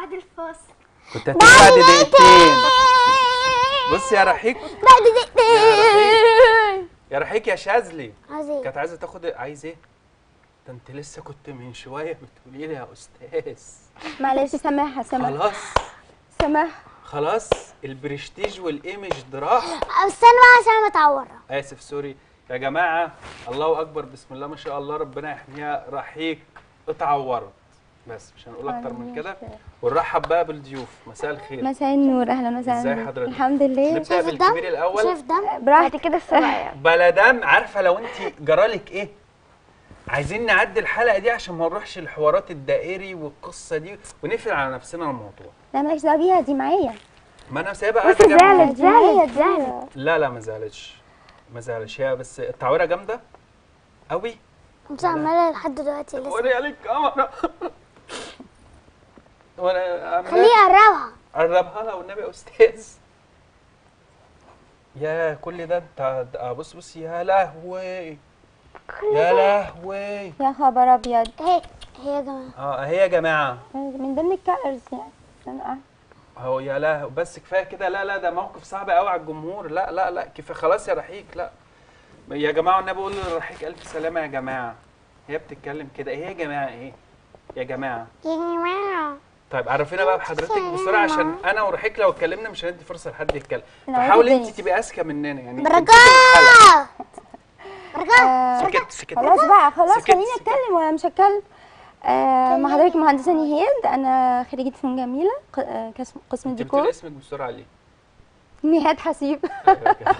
بعد الفاصل كنت هتيجي بعد دقيقتين بص يا رحيق بعد دقيقتين يا رحيق يا شاذلي عايز ايه؟ كانت عايزه تاخد عايز ايه ده انت لسه كنت من شويه بتقولي لي يا استاذ معلش سامحها سامحها خلاص سامحها خلاص البرستيج والايمج ضراح استنى بقى عشان أنا متعوره اسف سوري يا جماعه الله اكبر بسم الله ما شاء الله ربنا يحميها رحيق اتعورت بس مش هنقول اكتر من كده ونرحب بقى بالضيوف مساء الخير مساء النور اهلا وسهلا ازاي بيك. حضرتك؟ الحمد لله نبدا شايف الدم؟ بالكبير الاول شايف دم؟ بعد براحتك كده الصغير بلا دم عارفه لو انت جرالك ايه عايزين نعدي الحلقه دي عشان ما نروحش الحوارات الدائري والقصه دي ونقفل على نفسنا الموضوع لا مالكش دعوه بيها دي معايا ما انا سايبها قاعده بصي جنبي. زعلت زعلت زعلت لا لا ما زعلتش ما زعلتش هي بس التعويره جامده قوي مش عماله لحد دلوقتي لسه وري عليك الكاميرا وانا خليه يقربها قربها لها والنبي يا استاذ يا كل ده انت ده- بص بص يا لهوي يا لهوي يا خبر ابيض هي هي يا جماعه اه اهي يا جماعه من ضمن الكالرز يعني أنا- اهو يا لهوي بس كفايه كده لا لا ده موقف صعب قوي على الجمهور لا لا لا كفايه خلاص يا رحيق لا يا جماعه والنبي قول للرحيق الف سلامه يا جماعه هي بتتكلم كده ايه يا جماعه ايه يا جماعه يا جماعه طيب عرفينا بقى بحضرتك بسرعه عشان انا ورحيق لو اتكلمنا مش هندي فرصه لحد يتكلم لا، فحاولي الدنيا. انت تبقي اذكى مننا يعني بركات تمسكي الحلقة. بركات آه، سكت سكت خلاص بقى خلاص سكت، خليني سكت. اتكلم ولا مش هتكلم آه مع حضرتك مهندسه نهاد انا خريجه فنون جميله ق- آه، قسم قسم انت الديكور بتقولي اسمك بسرعه ليه؟ نهاد حسيب أيوة كده.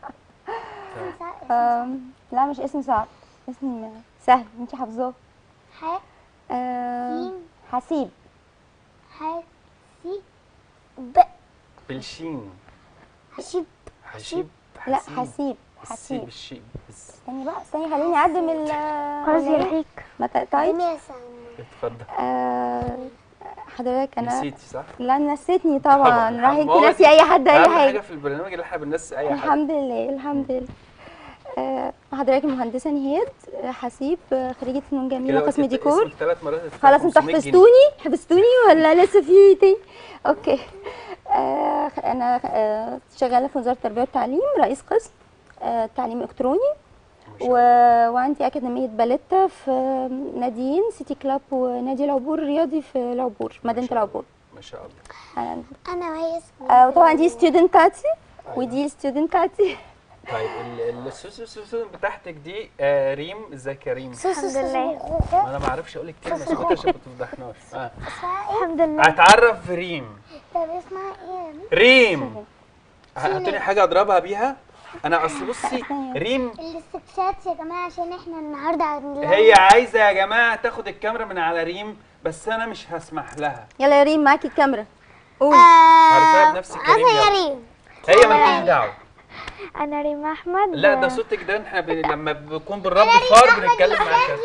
آم، لا مش اسم صعب اسم سهل انت حافظاه ح آه، سين حسيب ح سي ب بالشين حشيب حشيب لا حسيب حسيب حسيب حسيب الشيء بس استني بقى استني خليني اعدم ال خلاص يا رحيق ما تقطعيش دنيا سنة اتفضل آه، حضرتك انا نسيتي صح؟ لا نسيتني طبعا طبعاً. راح ما هو ناسي دي اي حد اي اهم حاجه حاجه في البرنامج اللي احنا بننسي اي حاجه الحمد لله الحمد لله آه، حضرتك المهندسه نهاد آه، حسيب آه، خريجه فنون جميله قسم ديكور ثلاث مرات هتدفع خلاص انتوا 500 جنيه. حفظتوني حفظتوني ولا لسه في تاني اوكي آه انا آه شغاله في وزاره التربيه والتعليم رئيس قسم آه تعليم الكتروني ما شاء و... الله. وعندي اكاديميه باليتا في ناديين سيتي كلاب ونادي العبور الرياضي في العبور مدينه شاء الله. العبور ما شاء الله أنا... انا وهي اسمي آه وطبعا دي ستودنتاتي أيوة. ودي الستودنتاتي طيب ال- السوس السوس بتاعتك دي آه ريم ازيك يا ريم؟ الحمد لله ما انا ما اعرفش اقول لك كلمه اسكت عشان ما تفضحناش آه. الحمد لله اتعرف بريم طب اسمها ايه؟ ريم هاتوني حاجه اضربها بيها انا اصل بصي ريم الاستكشات يا جماعه عشان احنا النهارده عندنا هي عايزه يا جماعه تاخد الكاميرا من على ريم بس انا مش هسمح لها يلا يا ريم معاكي الكاميرا قولي عارفاها بنفسك يا ريم عارفه يا يلا. ريم هي مالكيش دعوه انا ريم احمد لا ده صوتك ده احنا ب... لما بنكون بالرب فار بنتكلم معاك كده.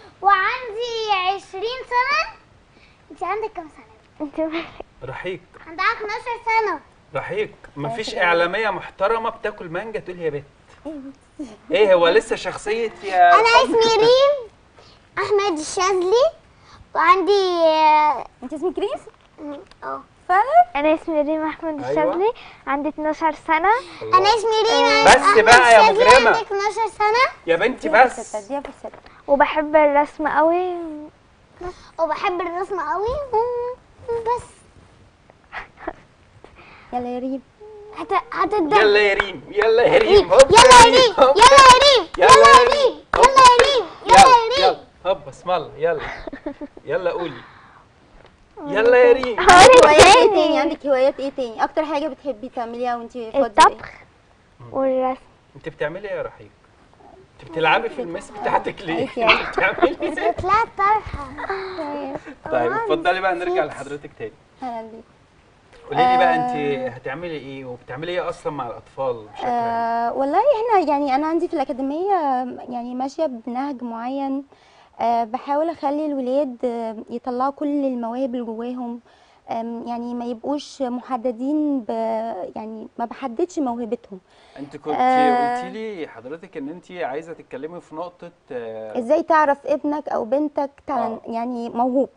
وعندي 20 سنه انت عندك كام سنه؟ انت رحيق عندها 12 سنه رحيق مفيش اعلاميه محترمه بتاكل مانجا تقول يا بت ايه هو لسه شخصيه يا انا اسمي ريم احمد الشاذلي وعندي انت اسمك ريم اه فعلا انا اسمي ريم احمد أيوة. الشاذلي عندي 12 سنه الله. انا اسمي ريم بس أحمد بقى يا الشاذلي، مجرمة. عندي 12 سنه يا بنتي اديها بس فرصتها، اديها فرصتها. وبحب الرسم قوي وبحب الرسم قوي بس يلا يا ريم هت... هتتدرب يلا يا ريم يلا يا ريم هوب يلا يا ريم هوب. يلا يا ريم يلا يلا يا يا ريم. ريم يلا يا ريم يلا يلا يا ريم يلا هوب اسم الله يلا يلا قولي يلا يا ريم هوايات ايه تاني عندك هوايات ايه تاني اكتر حاجه بتحبي تعمليها وانت فاضيه الطبخ والرسم انت بتعملي ايه يا رحيق انت بتلعبي في المس بتاعتك ليه أيوة. انت بتعملي ايه لا طرحه طيب اتفضلي بقى نرجع لحضرتك تاني اهلا بيك قولي لي بقى انت هتعملي ايه وبتعملي ايه اصلا مع الاطفال بشكل عام آه والله احنا يعني انا عندي في الاكاديميه يعني ماشيه بنهج معين آه بحاول اخلي الولاد آه، يطلعوا كل المواهب اللي جواهم آم، يعني ما يبقوش محددين ب يعني ما بحددش موهبتهم انت كنت آه. قلتي لي حضرتك ان انت عايزه تتكلمي في نقطه آه، ازاي تعرف ابنك او بنتك تعلن آه. يعني موهوب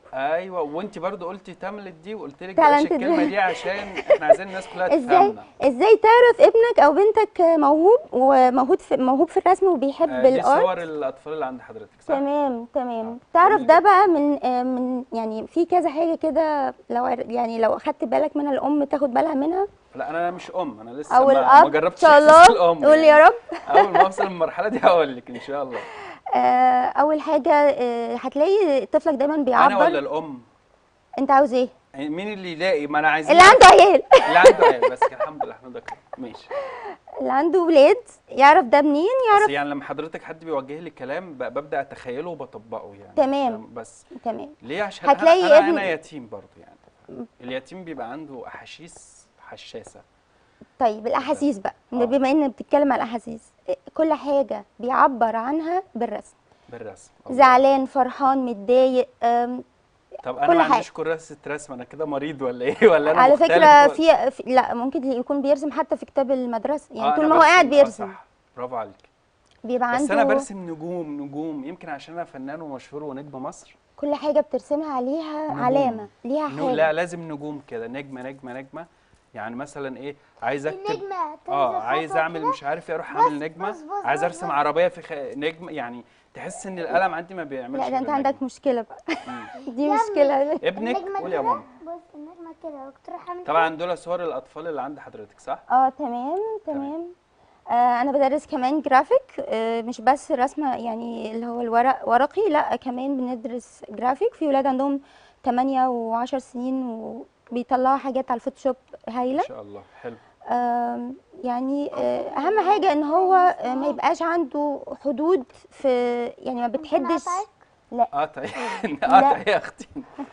ايوه وانت برضو قلتي تملت دي وقلت لك Talented. بلاش الكلمه دي عشان احنا عايزين الناس كلها ازاي تفهمنا ازاي تعرف ابنك او بنتك موهوب وموهوب في موهوب في الرسم وبيحب آه، دي الارت صور الاطفال اللي عند حضرتك صح؟ تمام تمام آه، تعرف جميل ده جدا. بقى من آه، من يعني في كذا حاجه كده لو عر- يعني لو اخدت بالك منها الام تاخد بالها منها لا انا مش ام انا لسه او ما, الاب ما جربتش ان شاء إحساس الله الام قول يعني. يا رب اول ما اوصل المرحله دي هقول لك ان شاء الله آه، اول حاجه آه، هتلاقي طفلك دايما انا بيعبر ولا الام انت عاوز ايه يعني مين اللي يلاقي ما انا عايزين اللي عنده عيال اللي عنده عيال بس الحمد لله احمدك ماشي اللي عنده ولاد يعرف ده منين بس يعرف يعني لما حضرتك حد بيوجه لي كلام ب- ببدا اتخيله وبطبقه يعني تمام. فاهم؟ بس تمام ليه عشان هتلاقي انا, أنا, ابن- أنا يتيم برضه يعني اليتيم بيبقى عنده احاسيس حساسه طيب الاحاسيس بقى آه. بما ان بتتكلم على الاحاسيس كل حاجه بيعبر عنها بالرسم بالرسم الله. زعلان فرحان متضايق أم، طب انا كل ما حاجة. عنديش كراسه رسم انا كده مريض ولا ايه ولا انا على مختلف فكره ولا- في, في لا ممكن يكون بيرسم حتى في كتاب المدرسه يعني آه، طول أنا ما هو قاعد برسم، آه، بيرسم صح برافو عليك بيبقى بس عنده انا برسم نجوم نجوم يمكن عشان انا فنان ومشهور ونجم مصر كل حاجه بترسمها عليها نجوم. علامه ليها نو- حاجه لا لازم نجوم كده نجمه نجمه نجمه يعني مثلا ايه عايز اكتب النجمة اه تنزل عايز خطوة اعمل كده. مش عارف ايه اروح بص- اعمل نجمه بص- بص- عايز بص- ارسم بص. عربيه في خ... نجمه يعني تحس ان القلم عندي ما بيعملش لا ده انت غير عندك نجمة. مشكله بقى مم. دي يا مشكله ابنك النجمة قول يا كده. ماما بص النجمة كده وتروح عامل طبعا دول صور الاطفال اللي عند حضرتك صح اه تمام تمام آه انا بدرس كمان جرافيك آه مش بس رسمه يعني اللي هو الورق ورقي لا كمان بندرس جرافيك في ولاد عندهم 8 و10 سنين وبيطلعوا حاجات على الفوتوشوب هايله ما شاء الله حلو آم، يعني آه، اهم حاجه ان هو آه، ما يبقاش عنده حدود في يعني ما بتحدش أقطعك؟ قاطع قاطع يا اختي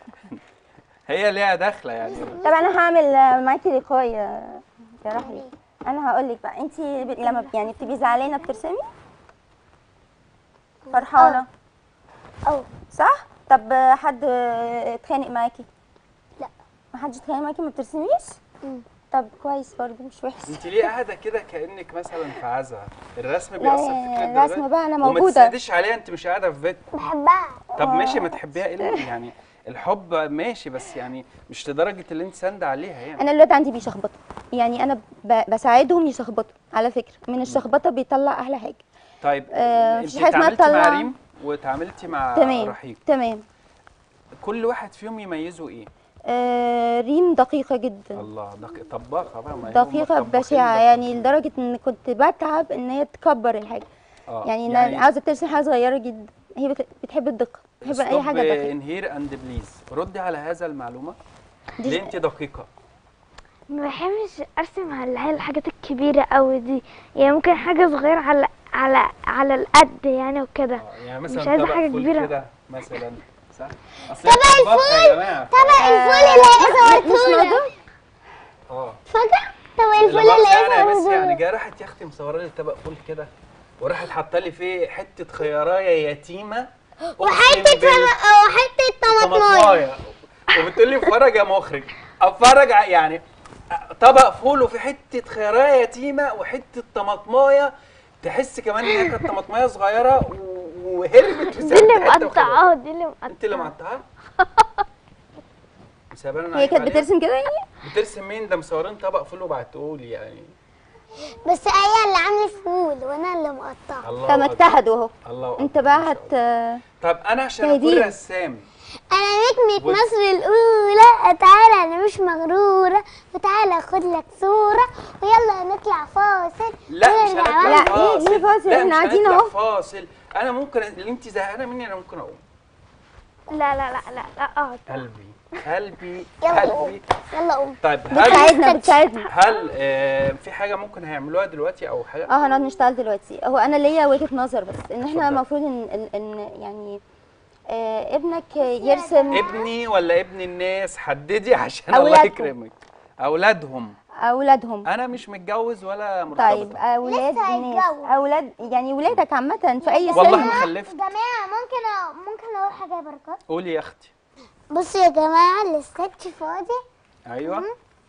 هي ليها داخله يعني طب انا هعمل آه، معاكي لقاء يا يا رحلي انا هقول لك بقى انت لما ب- يعني بتبقي زعلانه بترسمي فرحانه أو صح طب آه، حد آه، اتخانق معاكي لا. ما حدش اتخانق معاكي ما بترسميش مم. طب كويس برضه مش وحش انت ليه قاعده كده كانك مثلا في عزا الرسم لا بيأثر فيك للدرجة الرسم دي؟ بقى انا وما موجوده تسنديش عليها انت مش قاعده في بيت بحبها طب ماشي ما تحبيها ايه اللي- يعني الحب ماشي بس يعني مش لدرجه اللي انت ساندة عليها يعني انا الولاد عندي بيشخبطوا يعني انا ب- بساعدهم يشخبطوا على فكره من الشخبطه بيطلع احلى حاجه طيب آه، انت مفيش حاجة اسمها اتعاملتي مع تطلع- ريم واتعاملتي مع تمام رحيق تمام كل واحد فيهم يميزوا ايه آه ريم دقيقه جدا الله دقيقة طباخة بقى ما هم دقيقه الطباخين بشعه دقيقة. يعني لدرجه ان كنت بتعب ان هي تكبر الحاجه آه. يعني, يعني عاوزه ترسم حاجه صغيره جدا هي بت- بتحب الدقه بتحب اي حاجه دقيقه انهير اند بليز ردي على هذا المعلومة دي- ليه انت دقيقة ما بحبش ارسم على اللي هي الحاجات الكبيره قوي دي يعني ممكن حاجه صغيره على على على القد يعني وكده آه. يعني مثلا مش عايزة طبق حاجة فول كبيرة. كده مثلا صح اصل طبق الفول يا جماعة طبق الفول اللي هي مش صورته موضوع اه فاكر طبق لا الفول مؤاخذة اللي يعني هي يا ميسي يعني صورته جايه راحت يا اختي مصوره لي طبق فول كده وراحت حاطه لي فيه حته خيارايه يتيمه وحتة أقسم بال- فم- وحتة طماطماية طماطمايه وبتقول لي اتفرج يا مخرج اتفرج ع- يعني طبق فول وفي حته خيارايه يتيمه وحته طماطمايه تحس كمان ان هي كانت طماطمايه صغيره و- وهربت في دي اللي سنة حتة وخلاص. مقطعاه دي اللي انت اللي مقطعاه مقطعها سابانا انا هي عيب كانت عليها؟ بترسم كده يعني بترسم مين ده مصورين طبق فول وبعتهولي يعني بس هي اللي عاملة فول وانا اللي مقطعة الله طب أكبر. اجتهدوا اهو الله انت أكبر، بقى ما شاء الله. هت طب انا عشان اكون تهديد. رسام انا نجمة و- مصر الاولى تعالى انا مش مغرورة وتعالى خد لك صورة ويلا نطلع فاصل لا مش ونرجع هنطلع لا، بقى. إيه- فاصل إيه فاصل؟ لا إحنا مش قاعدين هنطلع أهو. فاصل انا ممكن اللي انت زهقانه مني انا ممكن اقوم لا لا لا لا لا اقعد قلبي قلبي يلا قلبي يلا قوم طيب هل بتساعدنا بتساعدنا هل آه في حاجه ممكن هيعملوها دلوقتي او حاجه اه هنقعد نشتغل دلوقتي هو انا ليا وجهه نظر بس ان احنا اتفضل. المفروض ان ان, إن يعني آه ابنك يرسم ابني ولا ابن الناس حددي عشان الله أولادهم. يكرمك اولادهم اولادهم انا مش متجوز ولا مرتبط طيب اولاد لسه الناس هيتجوز. اولاد يعني ولادك عامه في اي والله سن ما خلفت جماعة ممكن أ... ممكن اقول حاجة يا بركات قولي يا اختي بصوا يا جماعة السكتش فاضي ايوه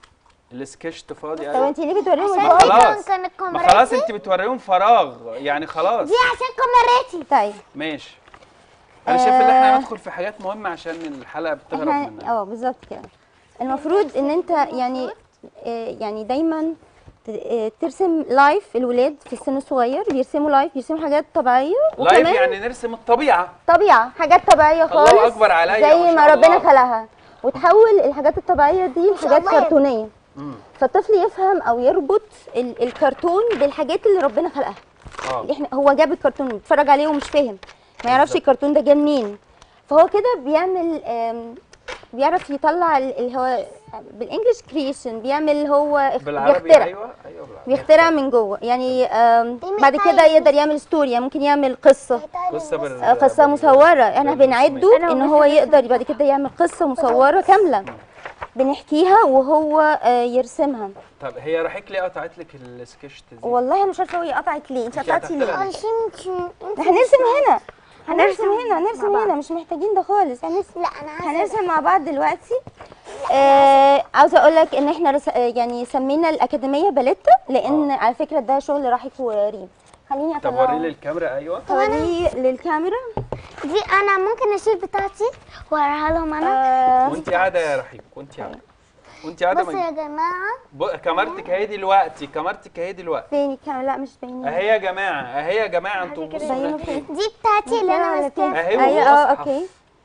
السكشت فاضي طب ايوه انت ليه بتوريهم عشان الفاضي؟ خلاص. كانت ما كاميرتي خلاص انت بتوريهم فراغ يعني خلاص دي عشان كاميرتي طيب ماشي انا شايف ان احنا آه. هندخل في حاجات مهمه عشان الحلقه بتهرب احنا مننا اه بالظبط كده المفروض ان انت يعني آه، يعني دايما ت- آه، ترسم لايف الولاد في السن الصغير بيرسموا لايف بيرسموا حاجات طبيعيه لايف وكمان يعني نرسم الطبيعه طبيعه حاجات طبيعيه الله خالص أكبر عليا، زي ما ما شاء ربنا الله. خلقها وتحول الحاجات الطبيعيه دي لحاجات الله. كرتونيه مم. فالطفل يفهم او يربط ال- الكرتون بالحاجات اللي ربنا خلقها اه اللي احنا هو جاب الكرتون بيتفرج عليه ومش فاهم ما يعرفش بالظبط. الكرتون ده جه منين فهو كده بيعمل آم، بيعرف يطلع ال- اللي هو بالانجلش كريشن بيعمل هو اخ- بالعربي بيخترع ايوه ايوه بالعربي بيخترع من جوه يعني آم، دي بعد محتاجة كده يقدر يعمل ستوري يعني ممكن يعمل قصه قصه بال آه، قصه بال- مصوره احنا بالرسومات. بنعده أنا ان وبس هو برسم يقدر بعد كده يعمل قصه مصوره كامله بنحكيها وهو آه، يرسمها طب هي رحيك ليه قطعت لك السكتش دي والله انا مش عارفه هي قطعت ليه انت أنت قطعتي ليه هتحترمي. عشان احنا هنرسم هنا هنرسم هنرسم هنا هنرسم مع هنا مش محتاجين ده خالص هنرسم لا انا عايزه هنرسم مع بعض دلوقتي آه عاوزه اقول لك ان احنا رس... آه، يعني سمينا الاكاديميه باليتا لان على فكره ده شغل راحك وريم خليني طب اطلعه وري لي الكاميرا ايوه اوريه للكاميرا دي انا ممكن اشيل بتاعتي واوريها لهم انا آه وانت قاعده يا رحيق وانت قاعده وانت قاعده بصوا ما- يا جماعه ب- كاميرتك اهي دلوقتي كاميرتك اهي دلوقتي فين الكاميرا لا مش باينين اهي يا جماعه اهي يا جماعه انتوا كده بصوا باينه ده. فين دي بتاعتي اللي انا ولا فين؟ ماسكاها أهي ايوه اه والمصحف. اوكي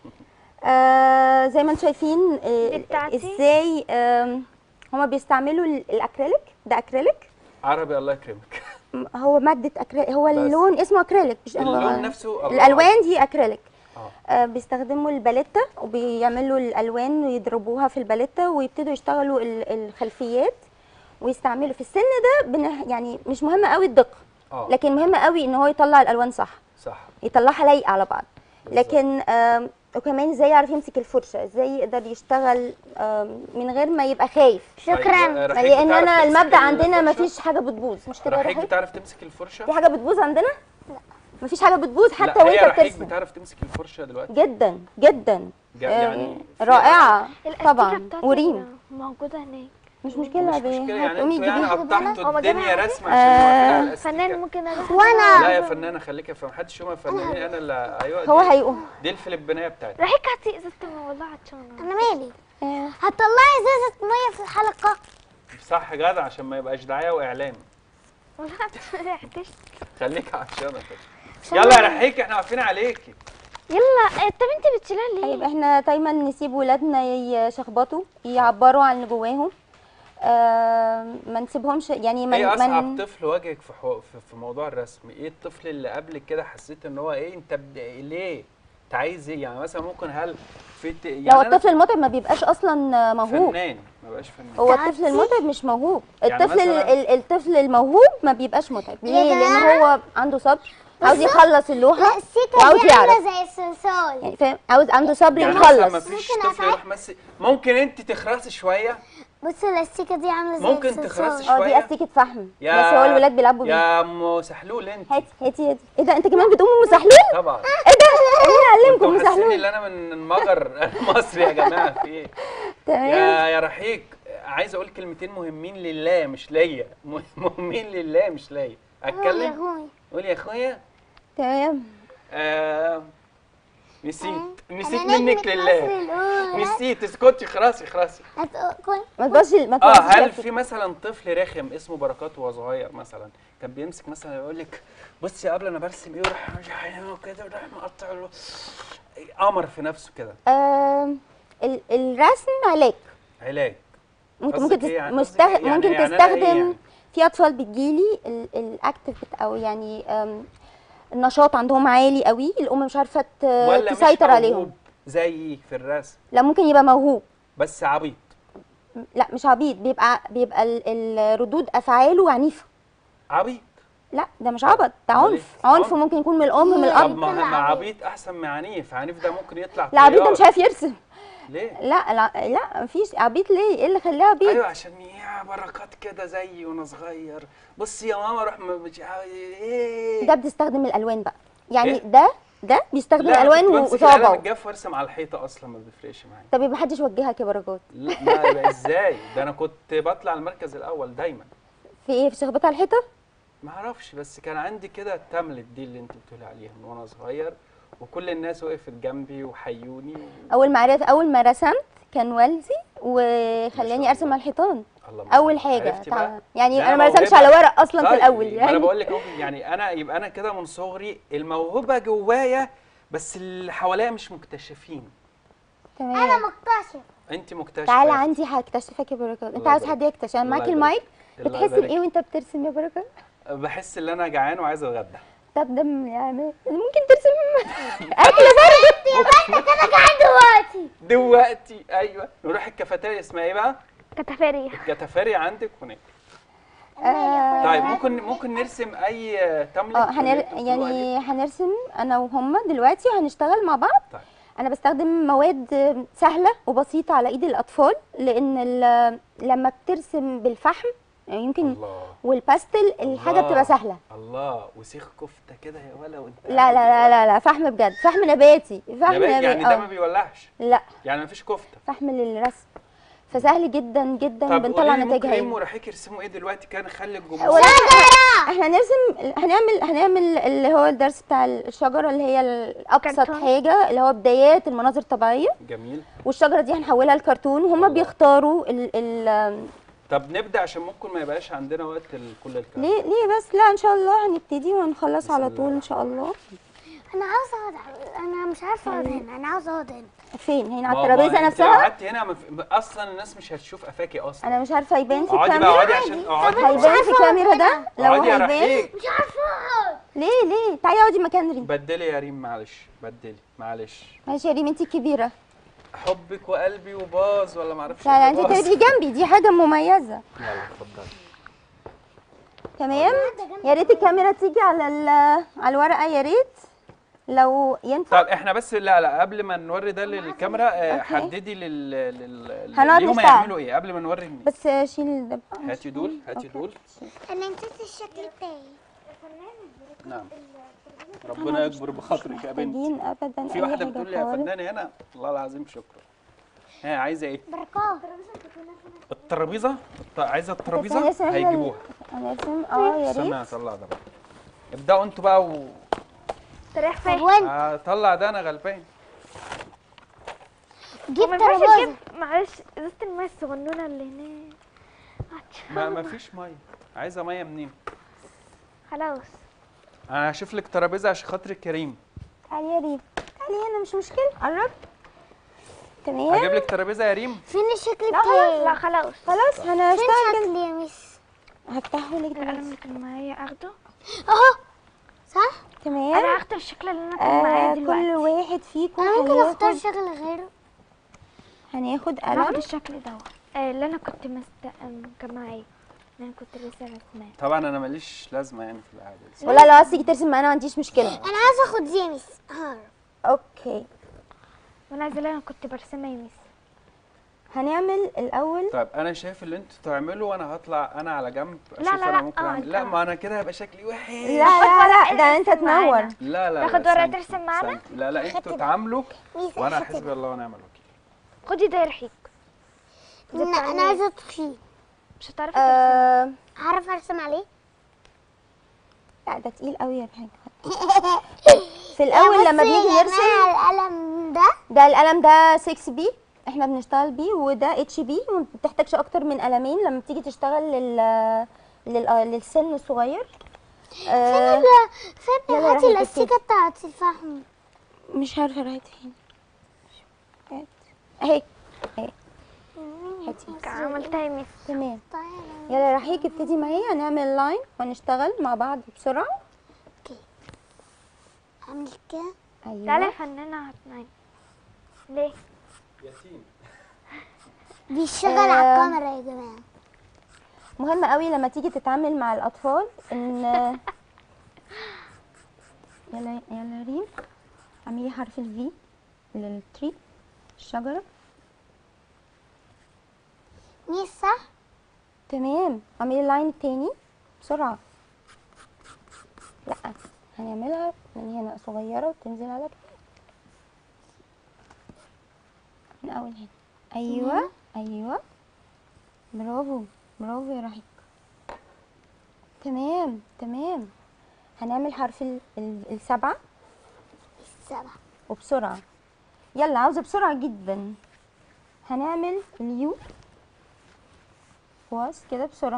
آه زي ما انتم شايفين آه دي بتاعتي. ازاي آه هما بيستعملوا ال- الاكريليك ده اكريليك عربي الله يكرمك م- هو ماده أكريليك هو بس. اللون اسمه اكريليك مش هو اللون نفسه الله الالوان دي اكريليك آه. آه بيستخدموا الباليتا وبيعملوا الالوان ويضربوها في الباليتا ويبتدوا يشتغلوا ال- الخلفيات ويستعملوا في السن ده بن- يعني مش مهم قوي الدقه اه لكن مهم قوي ان هو يطلع الالوان صح صح يطلعها لايقه على بعض بالظبط. لكن آم، وكمان ازاي يعرف يمسك الفرشه ازاي يقدر يشتغل آم، من غير ما يبقى خايف طيب، شكرا رحيق لان بتعرف انا تمسك المبدا عندنا الفرشة؟ مفيش حاجه بتبوظ مش كده يا رحيق رحيق بتعرف تمسك الفرشه في حاجه بتبوظ عندنا لا مفيش حاجه بتبوظ حتى لا هي وانت رحيق بترسم بتعرف تمسك الفرشه دلوقتي جدا جدا جا- آه، يعني في- رائعه الاستيكة طبعا بتاعتي وريم موجودة هناك مش مشكله مش بيه مشكله يعني هتقومي انتوا يعني تجيبيها قطعتوا هو الدنيا جابها رسم آه، عشان نوقعها فنان الأستيكة. ممكن اروح وانا لا يا فنانه خليك يا فنان محدش يوم فنانين انا اللي ايوه هو دي- هيقوم دي الفلبينيه بتاعتي رحيك هاتي ازازة المية والله عطشانة انا مالي آه، هتطلعي ازازه ميه في الحلقه صح جدع عشان ما يبقاش دعايه واعلان والله عطشانة خليك عشانه كده يلا يا رحيك احنا واقفين عليكي يلا آه، طب انت بتشيلها طيب ليه؟ احنا دايما نسيب ولادنا يشخبطوا يعبروا عن اللي جواهم آه ما نسيبهمش يعني ما ايه ما اصعب طفل واجهك في, حو... في في موضوع الرسم ايه الطفل اللي قبلك كده حسيت ان هو ايه انت ب... ليه انت عايز ايه يعني مثلا ممكن هل في ت... يعني لو أنا الطفل المتعب ما بيبقاش اصلا موهوب فنان ما بقاش فنان هو تعرفي؟ الطفل المتعب مش موهوب يعني الطفل ال- مثلاً- ال- الطفل الموهوب ما بيبقاش متعب يا ليه لان جماعة. هو عنده صبر عاوز بصوا. يخلص اللوحه لا السيكه وعاوز دي يعرف. عامله زي الصلصال يعني فاهم عاوز عنده صبر يعني مثلا ما يخلص فيش ممكن طفل أفعل؟ يروح مس ممكن انت تخرسي شويه بصوا الاستيكه دي عامله زي ممكن الصلصال تخرسي اه دي شوية. استيكه فحم يا بس هو الولاد بيلعبوا بيها يا ام سحلول انت هاتي هاتي هاتي ايه ده انت كمان بتقوم ام سحلول طبعا ايه ده مين علمكم ام انتوا حاسين سحلول ان انا من المجر انا مصري يا جماعه في ايه تمام يا يا رحيق عايز اقول كلمتين مهمين لله مش ليا مهمين لله مش ليا يا اتكلم اخوي قول يا اخويا تمام آه نسيت نسيت أنا منك نجمة لله مصر الأولى. نسيت اسكتي خلاص خلاص هتقول ما تبقاش ما اه تبقاش هل في مثلا طفل رخم اسمه بركات وهو صغير مثلا كان بيمسك مثلا يقول لك بصي قبل انا برسم ايه وراح كده وراح مقطع له- قمر في نفسه كده آم، ال- الرسم علاج علاج ممكن قصدك ممكن إيه تست... يعني؟ مست... قصدك إيه؟ ممكن يعني- يعني أنا إيه تستخدم يعني؟ في اطفال بتجيلي ال- الاكتف بت- او يعني آم، النشاط عندهم عالي قوي الام مش عارفه ت- ولا مش تسيطر موهوب عليهم زيي في الرسم لا ممكن يبقى موهوب بس عبيط لا مش عبيط بيبقى بيبقى ال- الردود افعاله عنيفه عبيط لا ده مش عبط ده أمال عنف إيه؟ عنف عنف. ممكن يكون من الام من طب الاب ما, ممكن ما عبيط. عبيط احسن من عنيف عنيف ده ممكن يطلع لا عبيط ده طيار. مش عارف يرسم ليه لا لا لا مفيش عبيط ليه ايه اللي خلاه عبيط ايوه عشان يا بركات كده زيي وانا صغير بصي يا ماما روح م- مش عا- ايه ده بتستخدم الالوان بقى يعني إيه؟ ده ده بيستخدم لا، أنا الالوان كنت بمسك القلم وصوابعه الجاف وارسم على الحيطه اصلا ما بيفرقش معايا طب يبقى محدش وجهك يا بركات لا ما يبقى ازاي ده انا كنت بطلع المركز الاول دايما في ايه في شخبطه على الحيطه ما اعرفش بس كان عندي كده التابلت دي اللي انت بتقولي عليها من وانا صغير وكل الناس وقفت جنبي وحيوني اول ما عرفت اول ما رسمت كان والدي ما وخلاني شاء ارسم الله. على الحيطان الله ما اول شاء الله. حاجه عرفتي بقى؟ طبعا يعني لا، انا ما رسمتش موهبة. على ورق اصلا في طيب، الاول ما يعني انا بقول لك اهو يعني انا يبقى انا كده من صغري الموهبه جوايا بس اللي حواليا مش مكتشفين انا تمام مكتشف انت مكتشفه تعالى عندي هكتشفك يا بركات انت الله عاوز يبارك. حد يكتشف انا الله معاك يبارك. المايك الله بتحس يبارك. بايه وانت بترسم يا بركات بحس ان انا جعان وعايز اتغدى طب ده م- يعني ممكن ترسم اكل برضه انا قاعد دلوقتي دلوقتي ايوه نروح الكافيتيريا اسمها ايه بقى؟ كتفاري الكافيتيريا عندك هناك آه، طيب ممكن ممكن نرسم اي تملت اه هنر... اللي انتوا بتقولوا عليه؟ يعني هنرسم انا وهم دلوقتي وهنشتغل مع بعض طيب. انا بستخدم مواد سهله وبسيطه على ايد الاطفال لان ال... لما بترسم بالفحم يعني يمكن الله والباستل الحاجه الله. بتبقى سهله الله وسيخ كفته كده يا ولا وانت لا لا لا لا لا فحم بجد فحم نباتي فحم نبات يعني نباتي ده ما بيولعش لا يعني مفيش كفته فحم للرسم فسهل جدا جدا طب بنطلع قولي لي نتائج ممكن هايله ام ورحيك يرسموا ايه دلوقتي كان نخلي الجمهور ولا احنا هنرسم هنعمل هنعمل اللي هو الدرس بتاع الشجره اللي هي الابسط كرتون. حاجه اللي هو بدايات المناظر الطبيعيه جميل والشجره دي هنحولها لكرتون وهم الله. بيختاروا ال ال طب نبدا عشان ممكن ما يبقاش عندنا وقت لكل الكلام ليه ليه بس لا ان شاء الله هنبتدي وهنخلص بسم على الله طول ان شاء الله انا عاوز اقعد انا مش عارفه اقعد هنا انا عاوز اقعد هنا فين هنا ما- على ما الترابيزه انت لو نفسها قعدتي هنا ما في- اصلا الناس مش هتشوف قفاكي اصلا انا مش عارفه هيبان في اقعدي بقى الكاميرا اقعدي عشان اقعدي هيبان في الكاميرا ده لو اقعدي يا هيبان رحيق مش عارفه اقعد ليه ليه تعالي اقعدي مكان ريم بدلي يا ريم معلش بدلي معلش ماشي يا ريم انت الكبيره حبك وقلبي وباظ ولا معرفش لا لا اللي انت باظ. تبقي جنبي دي حاجه مميزه يلا اتفضلي تمام يا ريت الكاميرا تيجي على ال- على الورقه يا ريت لو ينفع طب احنا بس لا لا قبل ما نوري ده للكاميرا آه، أوكي. حددي لل لل هنقعد ليهم نشتغل. هيعملوا ايه قبل ما نوري الناس. بس شيل ده بقى. هاتي دول هاتي أوكي. دول انا نسيت الشكل بتاعي نعم ربنا يكبر بخاطرك يا بنتي محتاجين ابدا في أي واحده حاجة بتقول لي يا خالص. فنانه هنا والله العظيم شكرا ها عايزه ايه بركات الترابيزه الت- عايزه الترابيزه هنرسم إحنا ال- هيجيبوها هنرسم اه يا استنى ريت اطلع ده بقى ابداوا انتوا بقى و... تريح طب فين وانت هطلع ده انا غلبان جيب ما ينفعش ترابيزه تجيب معلش ازازه الماء الصغنونه اللي هناك ما ما فيش ميه عايزه ميه منين خلاص انا هشوف لك ترابيزه عشان خاطر كريم تعالي يا ريم تعالي هنا مش مشكله قرب تمام هجيب لك ترابيزه يا ريم فين الشكل لا خلاص لا بتاعي خلاص خلاص فين هنشتغل شكلي يا مس هفتحه لك القلم دلوقتي اللي كان معايا اخده اهو صح تمام انا هاخد الشكل اللي انا كان معايا آه كل دلوقتي واحد فيكم انا ممكن اختار هياخد شكل غيره هناخد هاخد قلم الشكل دوت آه، اللي انا كنت مست كان معايا اللي انا كنت لسه رسماه طبعا انا ماليش لازمه يعني في القعده دي ولا لو عايز تيجي ترسم معانا ما عنديش مشكله انا عايزه اخد دي يا مس ها اوكي وانا عايزه اللي انا كنت برسمها يا ميس هنعمل الاول طيب انا شايف اللي انتوا تعملوا وانا هطلع انا على جنب لا، اشوف لا، انا لا، ممكن آه، اعمل لا آه. ما انا كده هيبقى شكلي وحش لا لا لا ده انت ارسم تنور معانا. لا لا تاخد لا، ورقة استنى، ترسم معانا؟ استنى. لا لا خدت انتوا ده. تعاملوا ميس وانا خدت حسبي ده. الله ونعم الوكيل خدي ده يرحيك لا انا عايزه تخين مش هتعرفي ترسمي آه هعرف ارسم عليه لا ده تقيل قوي يا بحاجه في الاول لما بصي بنيجي يا نرسم جماعة القلم ده ده القلم ده 6 بي احنا بنشتغل بيه وده اتش بي وما بتحتاجش اكتر من قلمين لما بتيجي تشتغل لل, لل... للسن الصغير آه فين فين يلا هاتي روحي الاستيكه بتاعت الفحم مش عارفه راحت فين هات. اهي اهي هاتي عملتها يا ميس تمام طيب يلا يا رحيق ابتدي معايا هنعمل لاين وهنشتغل مع بعض بسرعه اعمل كده تعالي يا ايوه فنانة هتنام ليه؟ يتيم بيشتغل آه. على الكاميرا يا جماعه مهم قوي لما تيجي تتعامل مع الاطفال ان يلا يلا يا ريم اعملي حرف الفي للتري الشجره ميس صح تمام اعملي اللاين التاني بسرعه لا هنعملها من هنا صغيره وتنزل على كده من اول هنا ايوه ايوه برافو برافو يا رحيق تمام تمام هنعمل حرف ال- ال- السبعه سبعة وبسرعة يلا عاوزة بسرعة جدا هنعمل اليو واس كده بسرعة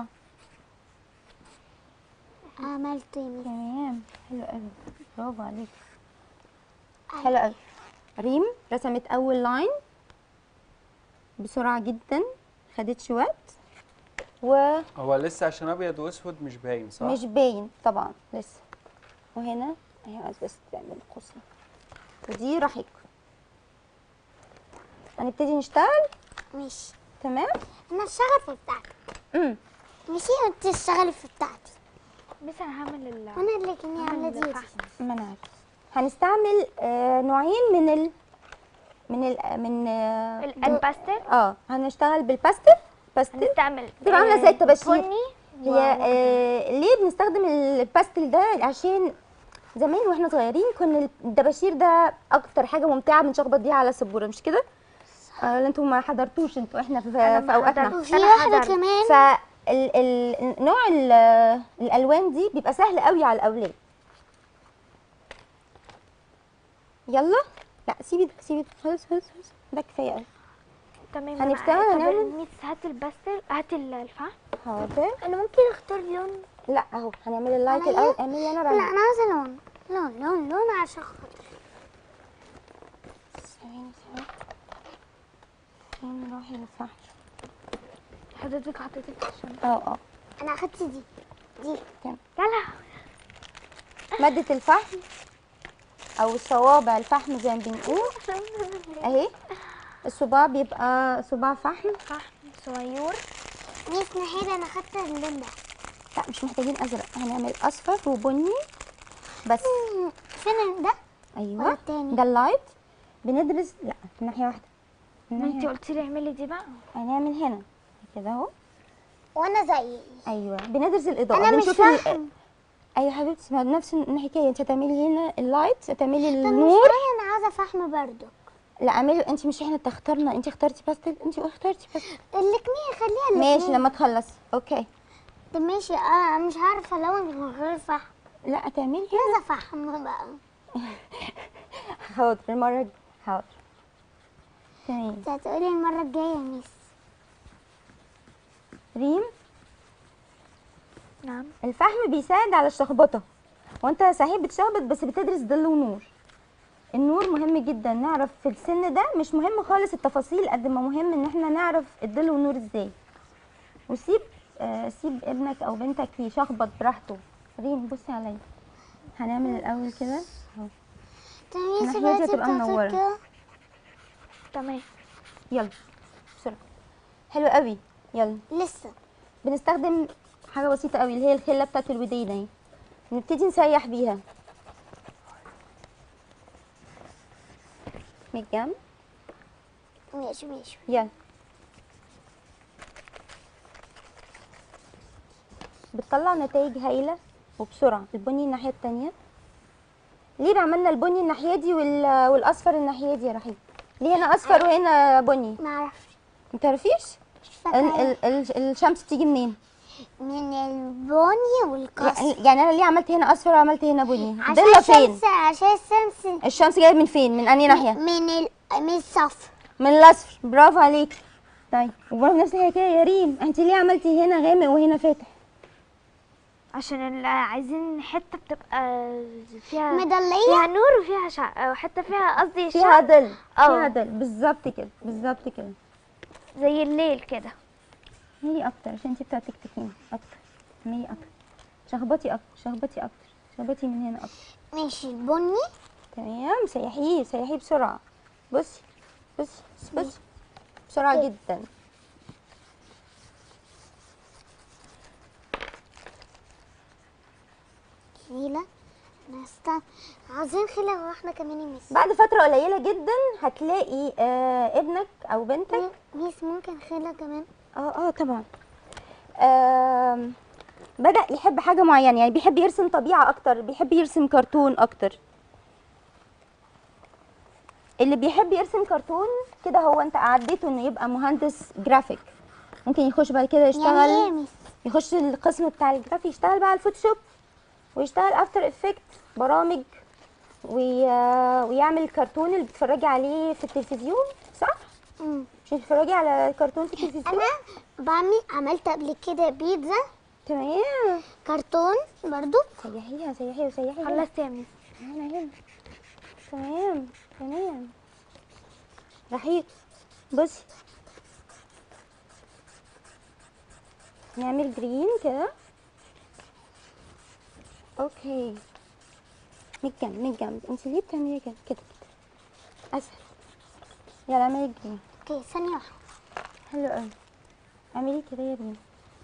عملت ميس تمام حلو قوي برافو عليك حلو قوي ريم رسمت اول لاين بسرعة جدا خدتش وقت ومش هو لسه عشان ابيض واسود مش باين صح باين طبعا لسه وهنا اهي عايز بس تعمل قوسين ودي رحيق هنبتدي نشتغل ماشي تمام انا اشتغل في بتاعتي امم ماشي وانت تشتغلي في بتاعتي بس انا هعمل ال وانا اللي كاني عامله دي الفحم. ما انا عارفه هنستعمل آه نوعين من ال من ال من اه, ال- الباستل آه هنشتغل بالباستل باستل هنستعمل بتبقى عامله آه، زي الطباشير بني هي آه ليه بنستخدم الباستل ده عشان زمان واحنا صغيرين كنا الدباشير ده اكتر حاجه ممتعه بنشخبط بيها على السبوره مش كده آه انتوا ما حضرتوش انتوا احنا في, أنا في ما اوقاتنا حضرتش. وفي أنا واحده حضرت. كمان ف ال ال نوع ال- الالوان دي بيبقى سهل قوي على الاولاد يلا لا سيبي ده سيبي ده خلاص خلاص خلاص ده كفايه قوي تمام هنشتغل، أنا- طب هنعمل؟ ميس هات الباستل هات ال- الفحم حاضر انا ممكن اختار لون لا اهو هنعمل اللايت أنا الاول إيه؟ اعملي انا لا بعد انا عايزه لون لون لون لون عشان خاطر ثواني ثواني فين روحي للفحم حضرتك حطيتك عشان اه اه انا اخدت دي دي يلا مادة الفحم او الصوابع الفحم زي ما بنقول اهي الصباع بيبقى صباع فحم فحم صغير ميس نحيل انا اخدت اللون ده لا مش محتاجين ازرق هنعمل اصفر وبني بس مم، فين ده ايوه ولا التاني؟ ده اللايت بندرس لا من ناحيه واحده من انت ناحيه قلتي لي اعملي دي بقى هنعمل هنا كده اهو وانا زي ايوه بندرس الاضاءه انا مش بنشوف ال- فاهم ايوه حبيبتي ما نفس الحكايه انت هتعملي هنا اللايت هتعملي طب مش النور فاهم انا عايزه فحم برضو لا اعملي انت مش احنا اخترنا انت اخترتي باستل انت اخترتي باستل الاتنين خليها الاتنين ماشي لما تخلصي اوكي طب ماشي اه مش عارفه لون من غير فحم لا هتعملي هنا عايزه فحم بقى حاضر المره الجايه حاضر تمام انت هتقولي المره الجايه يا ميس ريم نعم الفحم بيساعد على الشخبطه وانت صحيح بتشخبط بس بتدرس ظل ونور النور مهم جدا نعرف في السن ده مش مهم خالص التفاصيل قد ما مهم ان احنا نعرف الظل والنور ازاي وسيب آه سيب ابنك او بنتك يشخبط براحته ريم بصي عليا هنعمل الاول كده اهو طب ميس الناحية دي دلوقتي هتبقى بتاعتك منورة. كده. تمام يلا بسرعه حلو قوي يلا لسه بنستخدم حاجه بسيطه قوي اللي هي الخله بتاعت الودين اهي نبتدي نسيح بيها من الجنب ماشي ماشي يلا بتطلع نتائج هايله وبسرعه البني الناحيه التانية ليه عملنا البني الناحيه دي وال... والاصفر الناحيه دي يا رحيم ليه هنا اصفر وهنا بني ما اعرفش ما تعرفيش مش ال... فاكره ال... ال... الشمس تيجي منين من البني والقص يعني يعني انا ليه عملت هنا اصفر وعملت هنا بني عشان ضلة فين الشمس عشان الشمس الشمس جايه من فين من انهي ناحيه من ال... من الصفر من الاصفر برافو عليك طيب وبرضه نفس الحكايه يا ريم انت ليه عملتي هنا غامق وهنا فاتح عشان ال- عايزين حته بتبقى فيها مضليه فيها نور وفيها شع... حته فيها قصدي فيها شع... ظل اه. فيها ظل بالظبط كده بالظبط كده زي الليل كده ميلي اكتر عشان انت بتاعت تكتكين اكتر ميلي اكتر شخبطي اكتر شخبطي اكتر شخبطي من هنا اكتر ماشي البني تمام سيحيه سيحيه بسرعه بصي بصي بصي بسرعه جدا خيلة انا استنى عايزين خيلة واحنا كمان يا ميس بعد فتره قليله جدا هتلاقي آه ابنك او بنتك ميس ممكن خيلة كمان اه اه طبعا آم، بدأ يحب حاجة معينة يعني بيحب يرسم طبيعة أكتر بيحب يرسم كرتون أكتر اللي بيحب يرسم كرتون كده هو أنت عديته إنه يبقى مهندس جرافيك ممكن يخش بعد كده يعني ايه يا يشتغل ميس يخش القسم بتاع الجرافيك يشتغل بقى على الفوتوشوب ويشتغل افتر افكت برامج وي... ويعمل الكرتون اللي بتتفرجي عليه في التلفزيون صح مم. مش بتتفرجي على كرتون في التلفزيون انا بعمل عملت قبل كده بيتزا تمام كرتون برضو سيحيها سيحيها وسيحيها خلصت يا ميس هنا هنا تمام تمام رحيق بصي نعمل جرين كده اوكي من الجنب من الجنب انت ليه بتعملي كده كده كده اسهل يلا اعملي جرين اوكي ثانية واحدة حلو قوي اعملي كده يا بني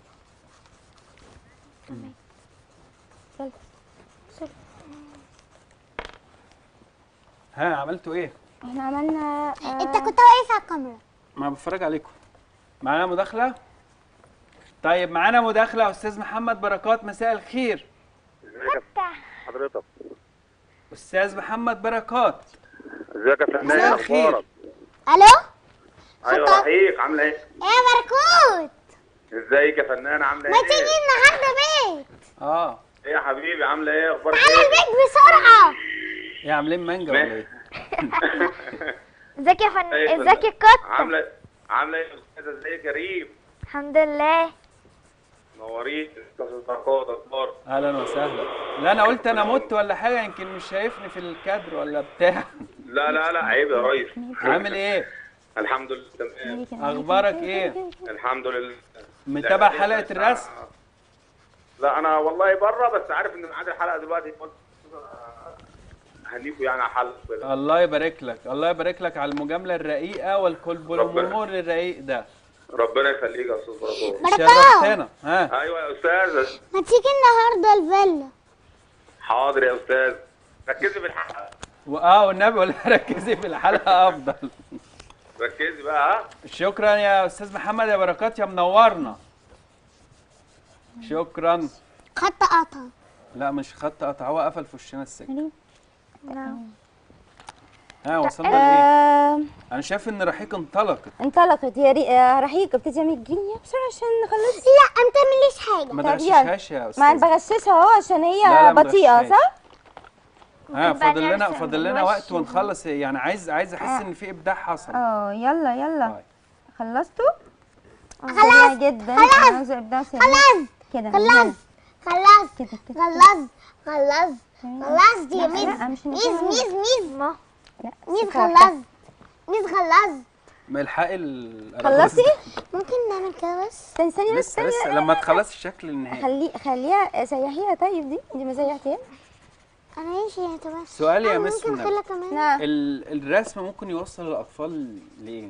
يلا يلا. ها عملتوا ايه احنا عملنا آه، انت كنت واقف على الكاميرا ما بتفرج عليكم معانا مداخله طيب معانا مداخله استاذ محمد بركات مساء الخير ازيك يا حضرتك استاذ محمد بركات ازيك يا فنان مساء الخير. اخبارك الو ايوه خطأ. رحيق عامله ايه يا بركوت ازيك يا فنان عامله ما ايه تيجي النهارده بيت اه ايه يا حبيبي عامله ايه اخبارك تعالى ايه البيت بسرعة ايه عاملين مانجا ولا ايه ازيك يا فن إيه ازيك يا فنان؟ قط عامله عامله ايه يا استاذه ازيك يا ريم الحمد لله نوريك استاذ بركات اخبارك اهلا وسهلا لا انا قلت انا مت ولا حاجه يمكن مش شايفني في الكادر ولا بتاع لا لا لا عيب يا ريس عامل ايه الحمد لله تمام اعملي كده. اخبارك ايه الحمد لله متابع لا، حلقه بس- الرسم لا انا والله بره بس عارف ان ميعاد الحلقه دلوقتي قلت هنيكوا يعني على الحلقه كده. الله يبارك لك الله يبارك لك على المجامله الرقيقه والكولبولومور الرقيق ده ربنا يخليك يا استاذ بركات بركات شرفتنا ها ايوه يا استاذ ما تيجي النهارده الفيلا حاضر يا استاذ ركزي في الحلقه واه والنبي ولا ركزي في الحلقه افضل ركزي بقى ها شكرا يا استاذ محمد يا بركات يا منورنا شكرا خط قطع لا مش خط قطع هو قفل في وشنا السجن نعم. ها وصلنا لايه آه انا شايف ان رحيق انطلقت انطلقت يا ري... آه رحيق ابتدي اعمل جرين يا بسرعه عشان نخلص لا ما تعمليش حاجة ما طب تغششهاش يا ما استاذ انا بغششها اهو عشان هي لا، لا، ما بطيئه تغششهاش. صح؟ ها ممكن بقى فاضل لنا نرسم فاضل لنا الوش وقت ونخلص يعني عايز عايز احس ان في ابداع حصل اه يلا يلا طيب. خلصتوا؟ خلاص جدا خلاص. أنا عاوزة ابداع سريع. خلاص كده خلاص خلاص كده كده خلاص خلاص تمام. خلاص يا لا، ميس لا، مش ميس هنعمل. ميس ميس ما لا ميس ثقة واحدة. خلاص ميس خلاص ما الحقي ال خلصتي؟ ممكن نعمل كده بس استني ثانية بس لسه ثانية لسه لما تخلصي الشكل النهائي خلي خليها سيحيها طيب دي انت ما سيحتيها انا ماشي يا تمام سؤال يا أنا مس ممكن منى. اخليها كمان نعم ال- الرسم ممكن يوصل الاطفال لايه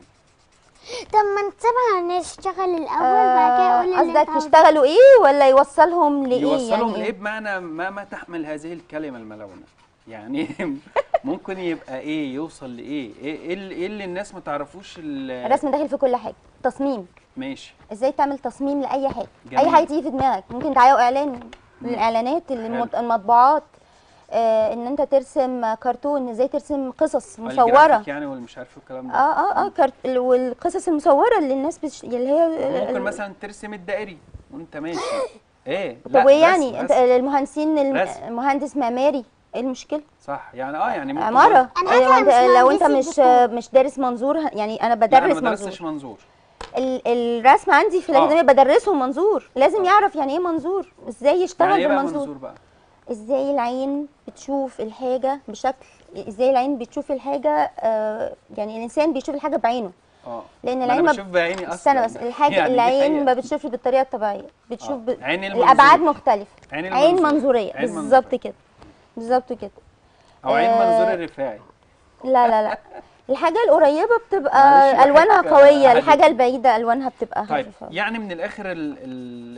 طب ما نسيبها نشتغل الاول بعد كده اقول اللي قصدك انت عاوزاه. يشتغلوا ايه ولا يوصلهم لايه يوصلهم يعني لايه بمعنى ما ما تحمل هذه الكلمه الملونه يعني ممكن يبقى ايه يوصل لايه ايه ايه اللي, إيه اللي الناس ما تعرفوش ال- الرسم داخل في كل حاجه تصميم ماشي ازاي تعمل تصميم لاي حاجه جميل. اي حاجه تيجي في دماغك ممكن دعايه واعلان من الاعلانات المط- المطبوعات آه ان انت ترسم كرتون ازاي ترسم قصص مصوره الجرافيك يعني والمش عارف الكلام اه ده اه اه كرت... والقصص المصوره اللي الناس بش... اللي هي ممكن مثلا ترسم الدائري وانت ماشي ايه طب وايه يعني رسم- انت رسم. المهندسين الم- رسم. المهندس معماري ايه المشكله صح يعني اه يعني ممكن عماره أنا أيوة أصلاً انت مش لو انت مهندسة مش ديكور. مش دارس منظور ه- يعني انا لا بدرس انا ما منظور درستش منظور ال- الرسم عندي في آه. الاكاديميه بدرسه منظور لازم يعرف يعني ايه منظور ازاي يشتغل يعني ايه بقى بالمنظور منظور بقى ازاي العين بتشوف الحاجه بشكل ازاي العين بتشوف الحاجه آه يعني الانسان بيشوف الحاجه بعينه اه لان ما العين انا ما بشوف بعيني اصلا استنى بس الحاجه يعني دي العين حقيقة. ما بتشوفش بالطريقه الطبيعيه بتشوف آه. ب... عين المنظور. الابعاد مختلفه عين عين المنظور. منظوريه عين بالظبط منظورية. كده بالظبط كده او عين آه، منظور الرفاعي لا لا لا الحاجه القريبه معلش بتبقى بحب الوانها أحد- قويه الحاجه البعيده الوانها بتبقى طيب خفيفه يعني من الاخر ال ال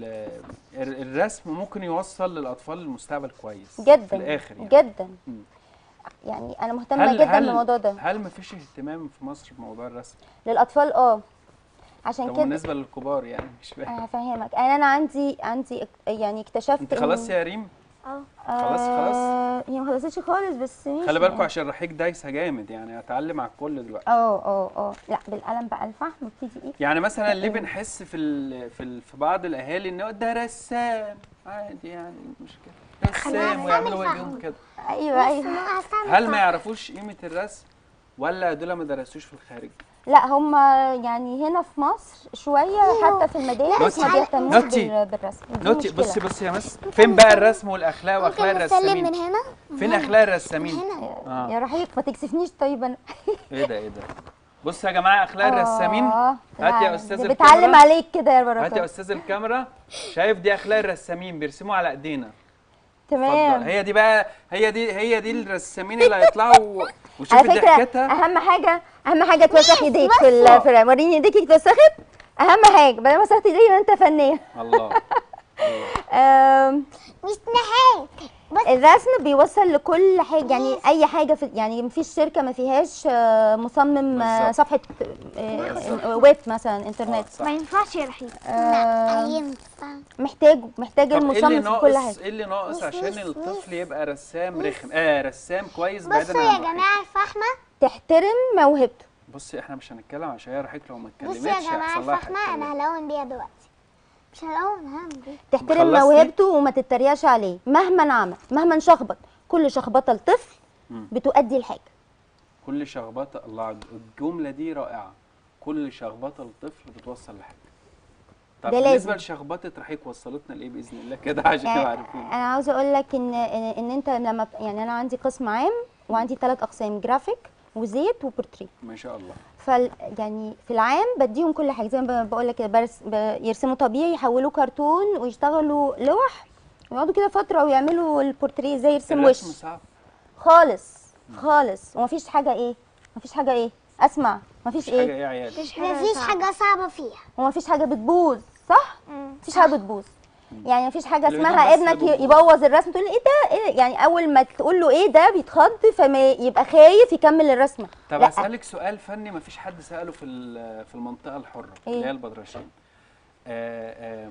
ال ال الرسم ممكن يوصل للاطفال لمستقبل كويس جدا في الاخر يعني جدا مم. يعني انا مهتمه جدا بالموضوع ده هل مفيش اهتمام في مصر بموضوع الرسم للاطفال اه عشان طب كده بالنسبه للكبار يعني مش فاهم انا هفهمك انا انا عندي عندي اك- يعني اكتشفت انت إن- خلصتي يا ريم اه خلاص، خلاص. آه، هي ما خلصتش خالص بس ماشي خلي بالكم يعني. عشان رحيق دايسه جامد يعني هتعلم على الكل دلوقتي اه اه اه لا بالقلم بقى الفحم وابتدي ايه يعني مثلا ليه بنحس في ال في ال في بعض الاهالي ان هو ده رسام عادي يعني إيه المشكله رسام ويعملوا ايديهم كده ايوه ايوه ما هستعمل هل ما يعرفوش قيمه الرسم ولا دول ما درسوش في الخارج لا هم يعني هنا في مصر شويه حتى في المدارس ما نوتي. بيهتموش نوتي. بال- بالرسم دي نوتي مشكلة. بصي بصي يا مس فين بقى الرسم والاخلاق واخلاق ممكن نسلم من الرسامين هنا فين اخلاق الرسامين هنا يا اه رحيق ما تكسفنيش طيب انا ايه ده ايه ده بص يا جماعه اخلاق الرسامين آه، هات يا لا، أستاذ دي الكاميرا. بتعلم عليك كده يا هات يا بركات استاذ الكاميرا شايف دي اخلاق الرسامين بيرسموا على ايدينا اتفضل تمام هي دي بقى هي دي هي دي الرسامين اللي هيطلعوا وشوفي على فكره ضحكتها اهم حاجه اهم حاجه توسخ ايديك في ال- في وريني ايديك اتوسخت اهم حاجه بدل ما وسخت ايديك يبقى انت فنان الله آم، مش نهاية بس الرسم بيوصل لكل حاجه يعني اي حاجه في يعني مفيش شركه ما فيهاش آه، مصمم آه، بالظبط. صفحه آه، ويب مثلا انترنت صح. ما ينفعش يا رحيم آه، ينفع محتاج محتاج طب ايه اللي المصمم في كل ناقص حاجه ايه اللي ناقص بص- عشان بص- الطفل يبقى رسام رخم اه رسام كويس بعيدا بصوا عن يا الرحيق. جماعة الفحمة تحترم موهبته بصي احنا مش هنتكلم عشان هي رحيق لو ما اتكلمتش بصوا يا جماعة هيحصل لها الفحمة حاجه أنا هلون بيها دلوقتي مش هلون هعمل تحترم خلصتي؟ موهبته وما تتريقش عليه مهما عمل مهما شخبط كل شخبطه لطفل مم. بتؤدي لحاجه كل شخبطه الله الجمله دي رائعه كل شخبطه لطفل بتوصل لحاجه طب ده بالنسبه لازم. لشخبطه رحيق وصلتنا لايه باذن الله كده عشان يعني تبقى عارفين انا عاوزه اقول لك ان ان إن انت لما ب- يعني انا عندي قسم عام وعندي ثلاث اقسام جرافيك وزيت وبورتريه ما شاء الله فال يعني في العام بديهم كل حاجه زي ما بقول لك كده برس ب- يرسموا طبيعي يحولوه كرتون ويشتغلوا لوح ويقعدوا كده فتره ويعملوا البورتريه ازاي يرسم وش الرسم صعب خالص خالص ومفيش حاجه ايه مفيش حاجه ايه اسمع مفيش مش حاجه ايه ايه يا عيال مفيش حاجة مفيش صعبة. حاجة صعبة فيها ومفيش حاجه بتبوظ صح مم. مفيش حاجه بتبوظ يعني مفيش حاجه اللي اسمها بيدوم بس ابنك اللي ي- بتبوظ. يبوظ الرسم تقول له ايه ده إيه؟ يعني اول ما تقول له ايه ده بيتخض فما يبقى خايف يكمل الرسمه طب لا. اسالك سؤال فني ما فيش حد ساله في ال- في المنطقه الحره إيه؟ اللي هي البدرشين آه آه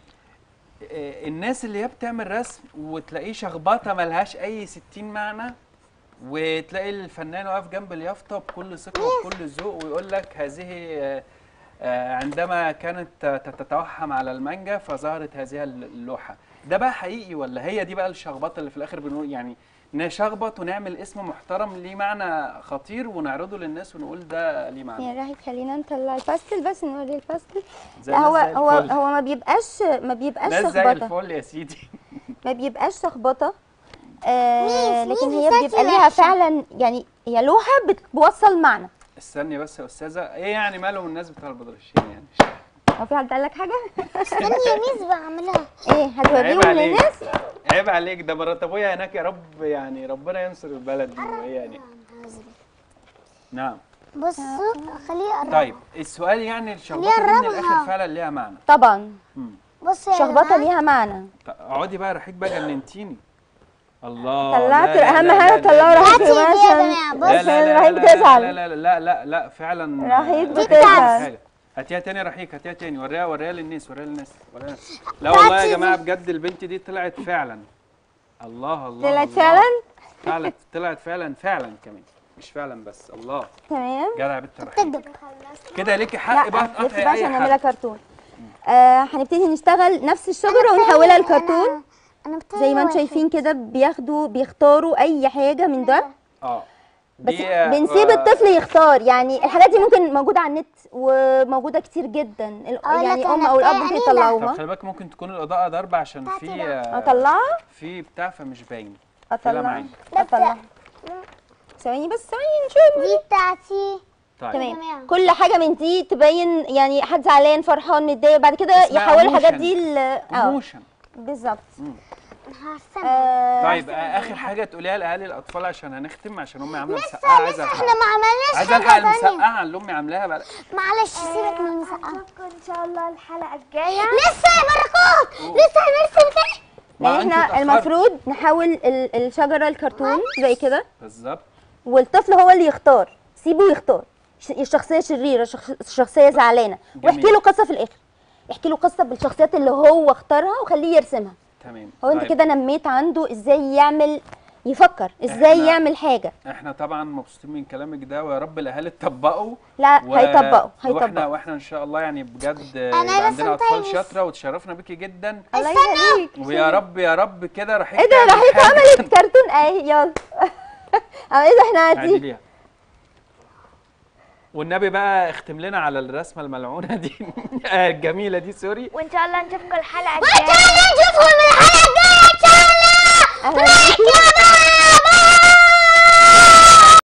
آه الناس اللي هي بتعمل رسم وتلاقيه شخبطه ملهاش اي ستين معنى وتلاقي الفنان واقف جنب اليافطه بكل ثقه وبكل ذوق ويقول لك هذه آه آه عندما كانت تتوحم على المانجا فظهرت هذه اللوحه ده بقى حقيقي ولا هي دي بقى الشخبطه اللي في الاخر بنقول يعني نشخبط ونعمل اسم محترم ليه معنى خطير ونعرضه للناس ونقول ده ليه معنى يا راهي خلينا نطلع الباستل بس نوري الباستل زي لا هو الناس زي هو الفل. هو ما بيبقاش ما بيبقاش ناس زي شخبطه الفل يا سيدي ما بيبقاش شخبطه آه ميس، لكن ميس هي بتاعتي بيبقى ليها وحشة. فعلا يعني هي لوحه بتوصل معنى استني بس يا استاذه ايه يعني مالهم الناس بتوع البدرشين يعني هو في حد قال لك حاجه استني يا ميس بعملها ايه عيب هتوريهم عليك للناس عيب عليك ده مرات ابويا هناك يا رب يعني ربنا ينصر البلد دي وهي يعني نعم بصوا خليه يقرب طيب السؤال يعني الشخبطه دي من قربها. الاخر فعلا ليها معنى طبعا مم. بصوا يا شخبطه جماعة ليها معنى طب اقعدي بقى رحيق بقى جننتيني الله طلعت لا، لا، اهم لا، حاجه لا، طلعوا لا، رحيق هاتي كمان دي يا عشان جماعة، بص. لا لا لا رحيق لا بتزعل. لا لا لا لا لا فعلا رحيق آه، بتزعل. حاجة. هاتيها تاني رحيق هاتيها تاني وريها وريها للناس وريها للناس وريها للناس. لا والله يا جماعه بجد البنت دي طلعت فعلا الله الله طلعت الله. فعلا طلعت طلعت فعلا فعلا كمان مش فعلا بس الله تمام جدع يا بنت رحيق تكذب كده ليكي حق بقى لا بس تقطعي بقى اي عشان نعملها حد كرتون آه هنبتدي نشتغل نفس الشجره ونحولها لكرتون انا بتاعي زي ما انتم واحد. شايفين كده بياخدوا بيختاروا اي حاجه من ده اه بس دي، آه، بنسيب آه، الطفل يختار يعني الحاجات دي ممكن موجوده على النت وموجوده كتير جدا ال- أقول يعني لك الام أنا او الاب بتاعي ممكن أنيلة. طب يطلعوها خلي بالك ممكن تكون الاضاءه ضاربه عشان في آه، اطلعها في بتاع فمش باين اقفلها اطلعها معايا اطلعها ثواني بس ثواني نشوف دي بتاعتي طيب تمام تمام. كل حاجه من دي تبين يعني حد زعلان فرحان متضايق بعد كده اسمها يحولوا الحاجات emotion. دي ل- اه ايموشن بالظبط هرسمها آه، طيب آه، اخر حاجه تقوليها لاهالي الاطفال عشان هنختم عشان امي عامله مسقعه عايزه احنا الحق ما عملناش عايزه الحق حاجه ثانيه المسقعه اللي امي عاملاها بقى معلش سيبك من المسقعه اشوفكم ان شاء الله الحلقه الجايه لسه يا بركات لسه هنرسم تاني ما يعني انتوا احنا اتأخرتوا. المفروض نحول ال- الشجره الكرتون زي كده بالظبط والطفل هو اللي يختار سيبه يختار ش- الشخصيه شريره شخ- الشخصيه زعلانه جميل. واحكي له قصه في الاخر احكي له قصه بالشخصيات اللي هو اختارها وخليه يرسمها تمام هو انت طيب. كده نميت عنده ازاي يعمل يفكر ازاي إحنا- يعمل حاجه احنا طبعا مبسوطين من كلامك ده ويا رب الاهالي تطبقوا لا و- هيطبقوا واحنا هيطبقوا واحنا ان شاء الله يعني بجد أنا يبقى عندنا بس اطفال عايز- شاطره وتشرفنا بيكي جدا الله يخليك ويا رب يا رب كده رحيق ايه ده تعمل رحيق حاجة. عملت كرتون اهي يلا اه ايه ده احنا عادي قاعدين ليها والنبي بقى اختم لنا على الرسمه الملعونه دي الجميله دي سوري وان شاء الله نشوفكم الحلقه وإن شاء الجايه الله نشوفكم